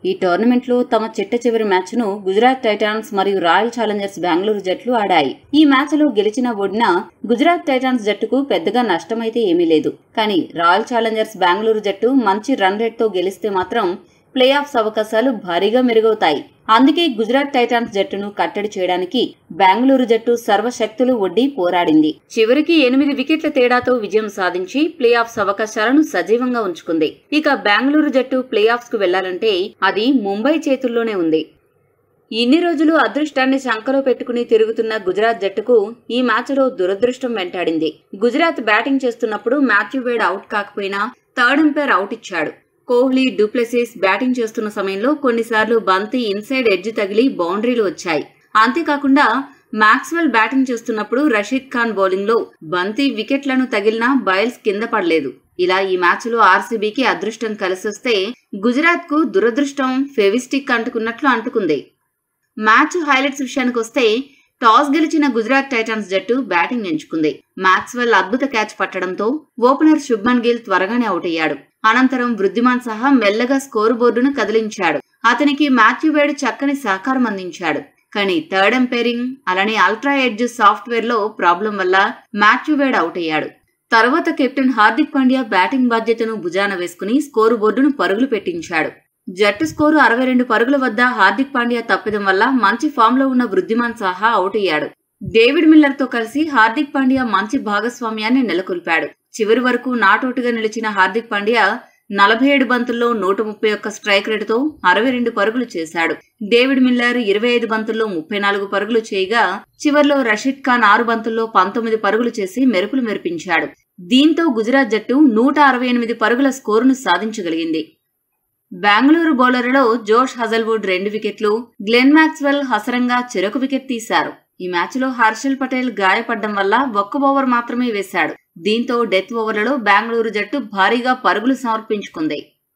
ఈ టోర్నమెంట్లో తమ చిట్ట చివరి మ్యాచ్ను గుజరాత్ టైటాన్స్ మరియు రాయల్ ఛాలెంజర్స్ బెంగళూరు జట్లు ఆడాయి ఈ మ్యాచ్లో గెలిచిన ఓడిన గుజరాత్ టైటాన్స్ జట్టుకు పెద్దగా నష్టమైతే ఏమీ లేదు కానీ రాయల్ ఛాలెంజర్స్ బెంగళూరు జట్టు మంచి రన్ రేట్తో గెలిస్తే మాత్రం ప్లే ఆఫ్స్ అవకాశాలు భారీగా మెరుగవుతాయి అందుకే గుజరాత్ టైటాన్స్ జట్టును కట్టడి చేయడానికి బెంగళూరు జట్టు సర్వశక్తులు ఒడ్డి పోరాడింది చివరికి ఎనిమిది వికెట్ల తేడాతో విజయం సాధించి ప్లే ఆఫ్స్ అవకాశాలను సజీవంగా ఉంచుకుంది ఇక బెంగళూరు జట్టు ప్లే ఆఫ్స్ కు వెళ్లాలంటే అది ముంబై చేతుల్లోనే ఉంది ఇన్ని రోజులు అదృష్టాన్ని శంకలో పెట్టుకుని తిరుగుతున్న గుజరాత్ జట్టుకు ఈ మ్యాచ్లో దురదృష్టం వెంటాడింది గుజరాత్ బ్యాటింగ్ చేస్తున్నప్పుడు మాథ్యూ వేడ్ అవుట్ కాకపోయినా థర్డ్ ఎంపైర్ అవుట్ ఇచ్చాడు కోహ్లీ డూప్లెసిస్ బ్యాటింగ్ చేస్తున్న సమయంలో కొన్నిసార్లు బంతి ఇన్సైడ్ ఎడ్జ్ తగిలి బౌండరీలు వచ్చాయి అంతేకాకుండా మాక్స్వెల్ బ్యాటింగ్ చేస్తున్నప్పుడు రషీద్ ఖాన్ బౌలింగ్ లో బంతి వికెట్లను తగిలినా బయల్స్ కింద పడలేదు ఇలా ఈ మ్యాచ్ లో ఆర్సీబీకి అదృష్టం కలిసొస్తే గుజరాత్ కు దురదృష్టం ఫెవిస్టిక్ అంటుకున్నట్లు అంటుకుంది మ్యాచ్ హైలైట్స్ విషయానికి వస్తే టాస్ గెలిచిన గుజరాత్ టైటాన్స్ జట్టు బ్యాటింగ్ ఎంచుకుంది మాక్స్వెల్ అద్భుత క్యాచ్ పట్టడంతో ఓపెనర్ శుభ్మన్ గిల్ త్వరగానే అవుట్ అయ్యాడు అనంతరం వృద్ధిమాన్ సహా మెల్లగా స్కోరు బోర్డును కదిలించాడు అతనికి మాథ్యూ వేడ్ చక్కని సహకారం అందించాడు కానీ థర్డ్ ఎంపైరింగ్ అలానే అల్ట్రా ఎడ్జ్ సాఫ్ట్వేర్ లో ప్రాబ్లం వల్ల మాథ్యూ వేడ్ అవుట్ అయ్యాడు తర్వాత కెప్టెన్ హార్దిక్ పాండ్యా బ్యాటింగ్ బాధ్యతను భుజాన వేసుకుని స్కోరు బోర్డును పరుగులు పెట్టించాడు జట్టు స్కోరు అరవై రెండు పరుగుల వద్ద హార్దిక్ పాండ్యా తప్పిదం వల్ల మంచి ఫామ్ లో ఉన్న వృద్ధిమాన్ సహా అవుట్ అయ్యాడు డేవిడ్ మిల్లర్ తో కలిసి హార్దిక్ పాండ్యా మంచి భాగస్వామ్యాన్ని నెలకొల్పాడు చివరి వరకు నాటౌట్గా నిలిచిన హార్దిక్ పాండ్యా నలభై ఏడు బంతుల్లో నూట ముప్పై ఒక్క స్ట్రైక్ రేటుతో అరవై రెండు పరుగులు చేశాడు డేవిడ్ మిల్లర్ ఇరవై ఐదు బంతుల్లో ముప్పై నాలుగు పరుగులు చేయగా చివర్లో రషీద్ ఖాన్ ఆరు బంతుల్లో పంతొమ్మిది పరుగులు చేసి మెరుపులు మెరిపించాడు దీంతో గుజరాత్ జట్టు నూట అరవై ఎనిమిది పరుగుల స్కోరును సాధించగలిగింది బెంగళూరు బౌలర్లలో జోష్ హజల్వుడ్ రెండు వికెట్లు గ్లెన్ మ్యాక్స్వెల్ హసరంగా చెరొక వికెట్ తీశారు ఈ మ్యాచ్లో హర్షల్ పటేల్ గాయపడ్డం వల్ల ఒక్క ఓవర్ మాత్రమే వేశాడు దీంతో డెత్ ఓవర్లలో బెంగళూరు జట్టు భారీగా పరుగులు సమర్పించుకుంది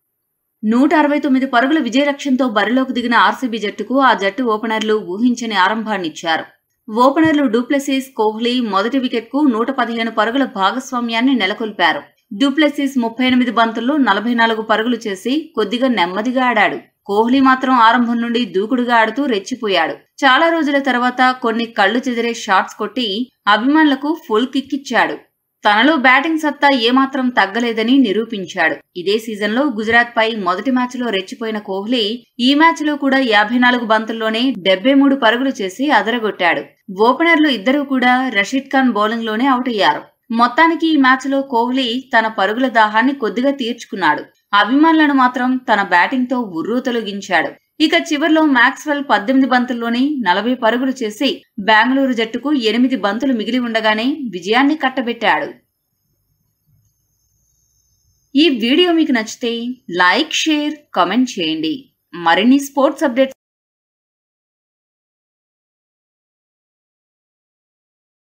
నూట అరవై తొమ్మిది పరుగుల విజయ లక్ష్యంతో బరిలోకి దిగిన ఆర్సీబీ జట్టుకు ఆ జట్టు ఓపెనర్లు ఊహించని ఆరంభాన్నిచ్చారు ఓపెనర్లు డూప్లెసిస్ కోహ్లీ మొదటి వికెట్కు నూట పదిహేను పరుగుల భాగస్వామ్యాన్ని నెలకొల్పారు డూప్లెసిస్ ముప్పై ఎనిమిది బంతుల్లో నలభై నాలుగు పరుగులు చేసి కొద్దిగా నెమ్మదిగా ఆడాడు కోహ్లీ మాత్రం ఆరంభం నుండి దూకుడుగా ఆడుతూ రెచ్చిపోయాడు చాలా రోజుల తర్వాత కొన్ని కళ్లు చెదిరే షాట్స్ కొట్టి అభిమానులకు ఫుల్ కిక్ ఇచ్చాడు తనలో బ్యాటింగ్ సత్తా ఏమాత్రం తగ్గలేదని నిరూపించాడు ఇదే సీజన్లో గుజరాత్ పై మొదటి మ్యాచ్లో రెచ్చిపోయిన కోహ్లీ ఈ మ్యాచ్లో కూడా యాభై నాలుగు బంతుల్లోనే డెబ్బై మూడు పరుగులు చేసి అదరగొట్టాడు ఓపెనర్లు ఇద్దరూ కూడా రషీద్ ఖాన్ బౌలింగ్లోనే అవుట్ అయ్యారు మొత్తానికి ఈ మ్యాచ్లో కోహ్లీ తన పరుగుల దాహాన్ని కొద్దిగా తీర్చుకున్నాడు అభిమానులను మాత్రం తన బ్యాటింగ్తో ఉర్రూ తొలగించాడు ఇక చివర్లో మాక్స్వెల్ పద్దెనిమిది బంతుల్లోనే నలభై పరుగులు చేసి బెంగళూరు జట్టుకు ఎనిమిది బంతులు మిగిలి ఉండగానే విజయాన్ని కట్టబెట్టాడు ఈ వీడియో మీకు నచ్చితే లైక్ షేర్ కామెంట్ చేయండి మరిన్ని స్పోర్ట్స్ అప్డేట్స్